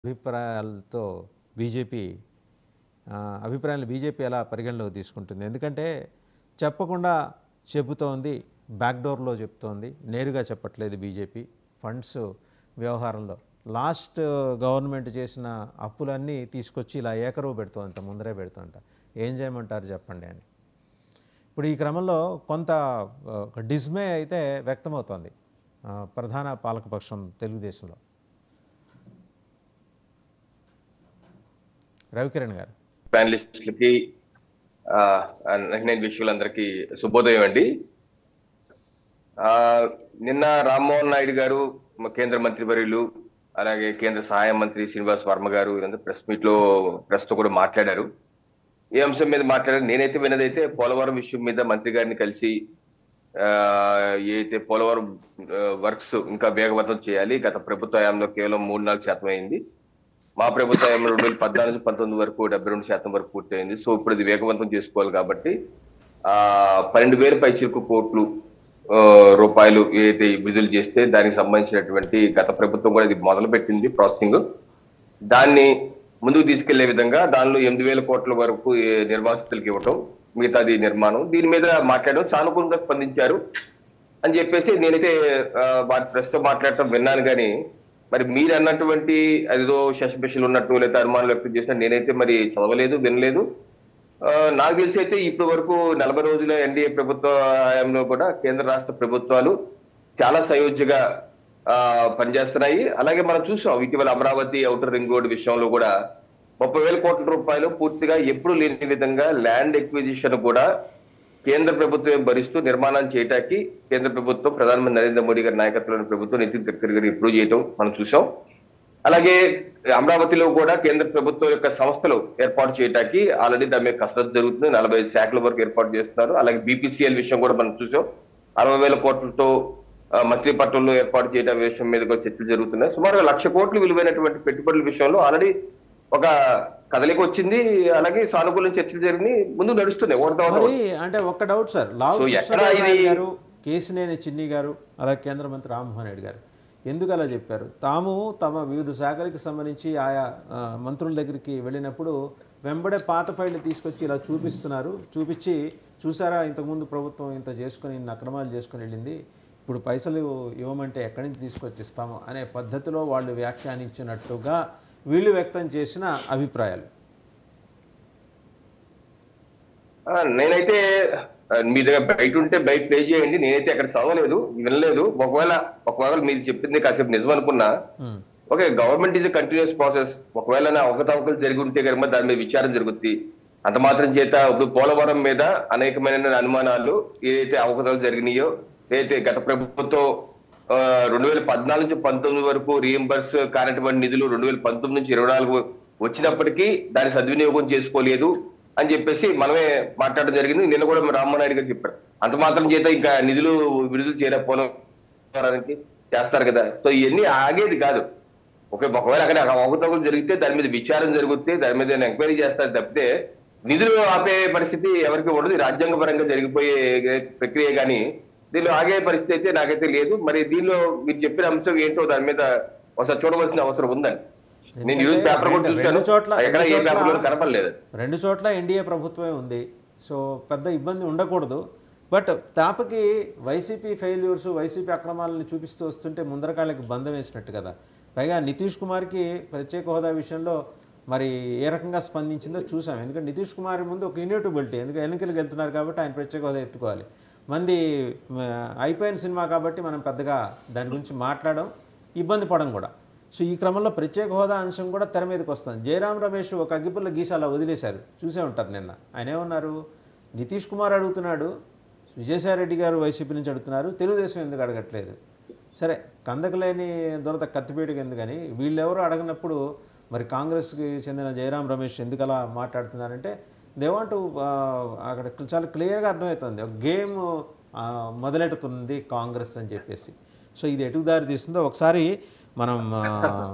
అభిప్రాయాలతో BJP ఆ, అభిప్రాయాలు BJP ఎలా పరిగణలోకి తీసుకుంటుంది ఎందుకంటే చెప్పకుండా చెబుతోంది బ్యాక్డోర్లో చెప్తోంది నేరుగా చెప్పట్లేదు బీజేపీ ఫండ్స్ వ్యవహారంలో లాస్ట్ గవర్నమెంట్ చేసిన అప్పులన్నీ తీసుకొచ్చి ఇలా ఏకరువు పెడుతోంట ముందరే పెడుతోంట ఏం చేయమంటారు చెప్పండి అని ఇప్పుడు ఈ క్రమంలో కొంత ఆ, ఒక డిస్మే అయితే వ్యక్తమవుతోంది ఆ, ప్రధాన పాలకపక్షం తెలుగుదేశంలో రవికిరణ్ గారు ప్యానలిస్టులకి నేను విషయాలందరికీ శుభోదయం అండి ఆ, నిన్న రామ్మోహన్ నాయుడు గారు మ- కేంద్ర మంత్రి వర్యులు అలాగే కేంద్ర సహాయ మంత్రి శ్రీనివాస్ వర్మ గారు ఇదంతా ప్రెస్ మీట్ లో ప్రెస్ తో కూడా మాట్లాడారు ఏ అంశం మీద మాట్లాడారు నేనైతే విన్నదైతే పోలవరం విషయం మీద మంత్రి గారిని కలిసి ఆ, ఏదైతే పోలవరం వర్క్స్ ఇంకా వేగవంతం చేయాలి గత ప్రభుత్వ హయాంలో కేవలం మూడు నాలుగు శాతం అయింది మా ప్రభుత్వ హయాంలో రెండు వేల పద్నాలుగు నుంచి పంతొమ్మిది వరకు డెబ్బై రెండు శాతం వరకు పూర్తయింది సో ఇప్పుడు ఇది వేగవంతం చేసుకోవాలి కాబట్టి ఆ పన్నెండు వేల పైచిలకు కోట్లు ఆ, రూపాయలు ఏదైతే విడుదల చేస్తే దానికి సంబంధించినటువంటి గత ప్రభుత్వం కూడా ఇది మొదలు పెట్టింది ప్రాసెసింగ్ దాన్ని ముందుకు తీసుకెళ్లే విధంగా దానిలో ఎనిమిది వేల కోట్ల వరకు ఏ, నిర్వాసితులకు ఇవ్వటం మిగతాది నిర్మాణం దీని మీద మాట్లాడడం సానుకూలంగా స్పందించారు అని చెప్పేసి నేనైతే ఆ, వాటి ప్రెస్ తో మాట్లాడటం విన్నాను కానీ మరి మీరు అన్నటువంటి అదిదో శశిబిషలు ఉన్నట్టు లేదా అనుమానాలు వ్యక్తం చేసిన నేనైతే మరి చదవలేదు వినలేదు ఆ, నాకు తెలిసి అయితే ఇప్పటి వరకు నలభై రోజుల ఎన్డీఏ ప్రభుత్వ హయాంలో కూడా కేంద్ర రాష్ట్ర ప్రభుత్వాలు చాలా సయోధ్యగా ఆ, పనిచేస్తున్నాయి అలాగే మనం చూసాం ఇటీవల అమరావతి ఔటర్ రింగ్ రోడ్ విషయంలో కూడా ముప్పై వేల కోట్ల రూపాయలు పూర్తిగా ఎప్పుడు లేని విధంగా ల్యాండ్ ఎక్విజిషన్ కూడా కేంద్ర ప్రభుత్వం భరిస్తూ నిర్మాణం చేయటానికి కేంద్ర ప్రభుత్వం ప్రధానమంత్రి నరేంద్ర మోడీ గారి నాయకత్వంలోని ప్రభుత్వం నితిన్ గడ్కరీ గారు ఇంప్రూవ్ చేయడం మనం చూసాం అలాగే అమరావతిలో కూడా కేంద్ర ప్రభుత్వం యొక్క సంస్థలు ఏర్పాటు చేయడానికి ఆల్రెడీ దాని మీద కసరత్తు జరుగుతుంది నలభై ఐదు శాఖల వరకు ఏర్పాటు చేస్తున్నారు అలాగే బీపీసీఎల్ విషయం కూడా మనం చూసాం అరవై వేల కోట్లతో ఆ, మచిలీపట్నంలో ఏర్పాటు చేయడం విషయం మీద కూడా చర్చలు జరుగుతున్నాయి సుమారు లక్ష కోట్లు విలువైనటువంటి పెట్టుబడుల విషయంలో ఆల్రెడీ ఒక కదలిక వచ్చింది అలాగే సానుకూల చర్చలు జరిగి ముందు నడుస్తున్నాయి ఒకటి తర్వాత మరి అంటే ఒక్క డౌట్ సార్ లావు సో ఎక్కడ కృష్ణదేవరాయలు ఇది- గారు కేసినేని చిన్ని గారు అలాగే కేంద్ర మంత్రి రామ్మోహన్ రెడ్డి గారు ఎందుకు అలా చెప్పారు తాము తమ వివిధ శాఖలకు సంబంధించి ఆయా ఆ, మంత్రుల దగ్గరికి వెళ్ళినప్పుడు వెంబడే పాత ఫైళ్ళు తీసుకొచ్చి ఇలా చూపిస్తున్నారు చూపించి చూసారా ఇంతకుముందు ప్రభుత్వం ఇంత చేసుకొని ఇన్ని అక్రమాలు చేసుకొని వెళ్ళింది ఇప్పుడు పైసలు ఇవ్వమంటే ఎక్కడి నుంచి తీసుకొచ్చి ఇస్తాము అనే పద్ధతిలో వాళ్ళు వ్యాఖ్యానించినట్టుగా వీళ్ళు వ్యక్తం చేసిన అభిప్రాయాలు ఆ, నేనైతే ఆ, మీ దగ్గర బయట ఉంటే బయట ప్లే చేయండి నేనైతే అక్కడ చదవలేదు వినలేదు ఒకవేళ ఒకవేళ మీరు చెప్పింది కాసేపు నిజం అనుకున్నా um. Okay government is continuous process ఒకవేళ నా అవకతవకలు జరిగి ఉంటే కనుక దాని మీద విచారం జరుగుద్ది అంత మాత్రం చేత ఇప్పుడు పోలవరం మీద అనేకమైన అనుమానాలు ఏదైతే అవకతవకలు జరిగినాయో ఏదైతే గత ప్రభుత్వం ఆ, రెండు వేల పద్నాలుగు నుంచి పంతొమ్మిది వరకు రీఎంబర్స్ కానటువంటి నిధులు రెండు వేల పంతొమ్మిది నుంచి ఇరవై నాలుగు వచ్చినప్పటికీ దాన్ని సద్వినియోగం చేసుకోలేదు అని చెప్పేసి మనమే మాట్లాడడం జరిగింది నిన్న కూడా రామ్మోహన్ నాయుడు గారు చెప్పారు అంత మాత్రం చేత ఇంకా నిధులు విడుదల చేయలేకపోవడానికి చేస్తారు కదా సో ఇవన్నీ ఆగేది కాదు ఒక ఒకవేళ అక్కడ అవకతవకలు జరిగితే దాని మీద విచారం జరుగుతే దాని మీద ఎంక్వైరీ చేస్తారు తప్పితే నిధులు ఆపే పరిస్థితి ఎవరికి ఉండదు ఇది రాజ్యాంగపరంగా జరిగిపోయే ప్రక్రియ కానీ దీనిలో ఆగే పరిస్థితి అయితే నాకైతే లేదు మరి దీనిలో మీరు చెప్పిన అంశం ఏంటో దాని మీద ఒకసారి చూడవలసిన అవసరం ఉందండి నేను ఈరోజు ఎందుకంటే పేపర్ కూడా రెండు- చూశాను రెండు చోట్ల- ఎక్కడ ఏ రెండు చోట్ల- పేపర్లో కనపడలేదు రెండు చోట్ల ఎన్డీఏ ప్రభుత్వమే ఉంది సో పెద్ద ఇబ్బంది ఉండకూడదు బట్ తాపకి వైసీపీ ఫెయిల్యూర్స్ వైసీపీ అక్రమాలను చూపిస్తూ వస్తుంటే ముందరకాళ్ళకి బంధం వేసినట్టు కదా పైగా నితీష్ కుమార్కి ప్రత్యేక హోదా విషయంలో మరి ఏ రకంగా స్పందించిందో చూసాం ఎందుకంటే నితీష్ కుమార్ ముందు ఒక ఇన్యూటబిలిటీ ఎందుకంటే ఎన్నికలకు వెళ్తున్నారు కాబట్టి ఆయన ప్రత్యేక హోదా ఎత్తుకోవాలి మంది మ, అయిపోయిన సినిమా కాబట్టి మనం పెద్దగా దాని గురించి మాట్లాడడం ఇబ్బంది పడం కూడా సో ఈ క్రమంలో ప్రత్యేక హోదా అంశం కూడా తెర మీదకి వస్తుంది జయరాం రమేష్ ఒక అగ్గిపుల్ల గీసి అలా వదిలేశారు చూసే ఉంటారు నిన్న ఆయన ఏమన్నారు నితీష్ కుమార్ అడుగుతున్నాడు విజయసాయిరెడ్డి గారు వైసీపీ నుంచి అడుగుతున్నారు తెలుగుదేశం ఎందుకు అడగట్లేదు సరే కందకలేని దొరత కత్తిపేటకి ఎందుకని వీళ్ళెవరు అడగనప్పుడు మరి కాంగ్రెస్కి చెందిన జయరాం రమేష్ ఎందుకు అలా మాట్లాడుతున్నారంటే దేవాంటు అక్కడ చాలా క్లియర్గా అర్థమవుతుంది ఒక గేమ్ ఆ, మొదలెడుతుంది కాంగ్రెస్ అని చెప్పేసి సో ఇది ఎటు దారి తీస్తుందో ఒకసారి మనం ఆ,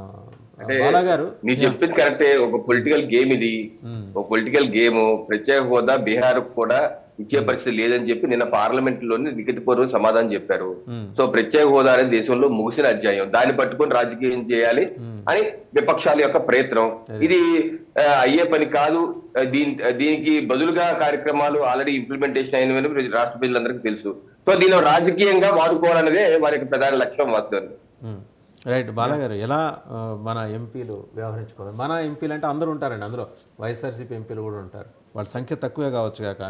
బాలా గారు మీరు చెప్పింది కరెక్టే ఒక పొలిటికల్ గేమ్ ఇది ఒక పొలిటికల్ గేమ్ ప్రత్యేక హోదా బీహార్ కూడా ఇచ్చే పరిస్థితి లేదని చెప్పి నిన్న పార్లమెంట్ లోని లిఖితపూర్వక సమాధానం చెప్పారు Hmm. సో ప్రత్యేక హోదా అనేది దేశంలో ముగిసిన అధ్యాయం దాన్ని పట్టుకొని రాజకీయం చేయాలి అని విపక్షాల యొక్క ప్రయత్నం ఇది ఆ, అయ్యే పని కాదు ఆ, దీని దీనికి బదులుగా కార్యక్రమాలు ఆల్రెడీ ఇంప్లిమెంటేషన్ అయినవని రాష్ట్ర ప్రజలందరికీ తెలుసు సో దీన్ని రాజకీయంగా వాడుకోవాలనేదే వారి యొక్క ప్రధాన లక్ష్యం వాస్తవం మ్మ్. రైట్ బాలగారు ఎలా ఆ, మన ఎంపీలు వ్యవహరించుకోవాలి మన ఎంపీలు అంటే అందరూ ఉంటారండి అందులో వైఎస్ఆర్సీపీ ఎంపీలు కూడా ఉంటారు వాళ్ళ సంఖ్య తక్కువే కావచ్చు కాక